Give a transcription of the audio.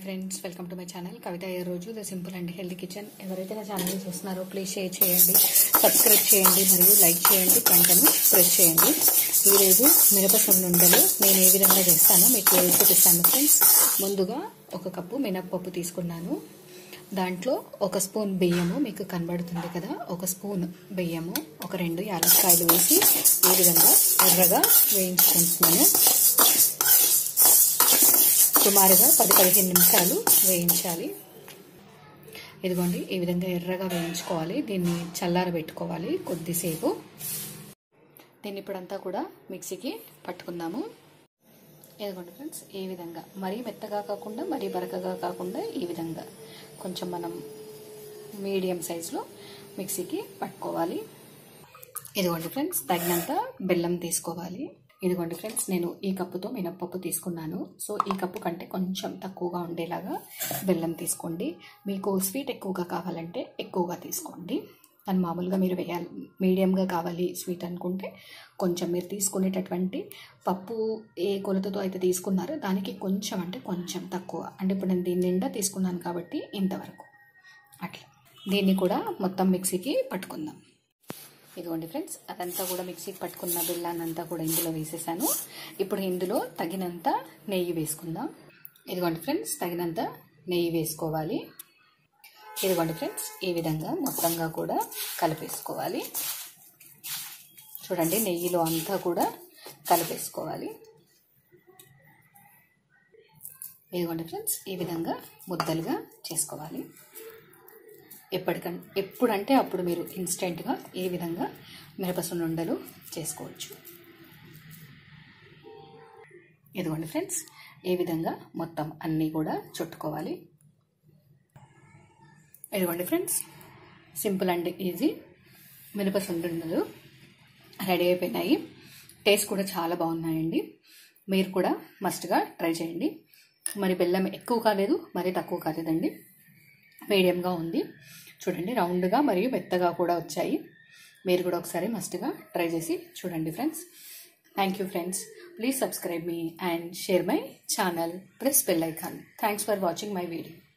friends welcome to my channel Kavitha ఏ రోజు the simple and healthy kitchen ఎవరైతే నా ఛానల్ని చూస్తున్నారో ప్లీజ్ షేర్ చేయండి సబ్స్క్రైబ్ చేయండి మరియు లైక్ చేయండి గంటను ప్రెస్ చేయండి ఈరోజు మినపసం ఉండలు నేను ఏ విధంగా చేస్తానో మీకు చూపిస్తాను ఫ్రెండ్స్ ముందుగా ఒక కప్పు మినప్పప్పు తీసుకున్నాను దాంట్లో ఒక స్పూన్ బియ్యము మీకు కనబడుతుంది కదా ఒక స్పూన్ బియ్యము ఒక రెండు యాలక్కాయలు వేసి ఈ విధంగా ఎర్రగా వేయించుకుంటున్నాను సుమారుగా పది పదిహేను నిమిషాలు వేయించాలి ఇదిగోండి ఈ విధంగా ఎర్రగా వేయించుకోవాలి దీన్ని చల్లారబెట్టుకోవాలి కొద్దిసేపు దీన్ని ఇప్పుడంతా కూడా మిక్సీకి పట్టుకుందాము ఇదిగోండి ఫ్రెండ్స్ ఈ విధంగా మరీ మెత్తగా కాకుండా మరీ బరకగా కాకుండా ఈ విధంగా కొంచెం మనం మీడియం సైజులో మిక్సీకి పట్టుకోవాలి ఇదిగోండి ఫ్రెండ్స్ తగినంత బెల్లం తీసుకోవాలి ఇదిగోండి ఫ్రెండ్స్ నేను ఈ కప్పుతో మినప్పప్పు తీసుకున్నాను సో ఈ కప్పు కంటే కొంచెం తక్కువగా ఉండేలాగా బెల్లం తీసుకోండి మీకు స్వీట్ ఎక్కువగా కావాలంటే ఎక్కువగా తీసుకోండి కానీ మామూలుగా మీరు వేయాలి మీడియంగా కావాలి స్వీట్ అనుకుంటే కొంచెం మీరు తీసుకునేటటువంటి పప్పు ఏ కొలతతో అయితే తీసుకున్నారో దానికి కొంచెం అంటే కొంచెం తక్కువ అంటే ఇప్పుడు నేను దీని నిండా తీసుకున్నాను కాబట్టి ఇంతవరకు అట్లా దీన్ని కూడా మొత్తం మిక్సీకి పట్టుకుందాం ఇదిగోండి ఫ్రెండ్స్ అదంతా కూడా మిక్సీకి పట్టుకున్న బెల్లాన్ని అంతా కూడా ఇందులో వేసేసాను ఇప్పుడు ఇందులో తగినంత నెయ్యి వేసుకుందాం ఇదిగోండి ఫ్రెండ్స్ తగినంత నెయ్యి వేసుకోవాలి ఇదిగోండి ఫ్రెండ్స్ ఈ విధంగా మొత్తంగా కూడా కలిపేసుకోవాలి చూడండి నెయ్యిలో అంతా కూడా కలిపేసుకోవాలి ఇదిగోండి ఫ్రెండ్స్ ఈ విధంగా ముద్దలుగా చేసుకోవాలి ఎప్పటికంటే ఎప్పుడంటే అప్పుడు మీరు ఇన్స్టెంట్గా ఏ విధంగా మిరపసునుండలు చేసుకోవచ్చు ఇదిగోండి ఫ్రెండ్స్ ఏ విధంగా మొత్తం అన్నీ కూడా చుట్టుకోవాలి ఇదిగోండి ఫ్రెండ్స్ సింపుల్ అండ్ ఈజీ మినపసుండుండలు రెడీ అయిపోయినాయి టేస్ట్ కూడా చాలా బాగున్నాయండి మీరు కూడా మస్ట్గా ట్రై చేయండి మరి బెల్లం ఎక్కువ కాలేదు మరి తక్కువ కాలేదండి మీడియంగా ఉంది చూడండి రౌండ్గా మరియు మెత్తగా కూడా వచ్చాయి మీరు కూడా ఒకసారి మస్ట్గా ట్రై చేసి చూడండి friends thank you friends please subscribe మీ and share my channel press bell icon thanks for watching my video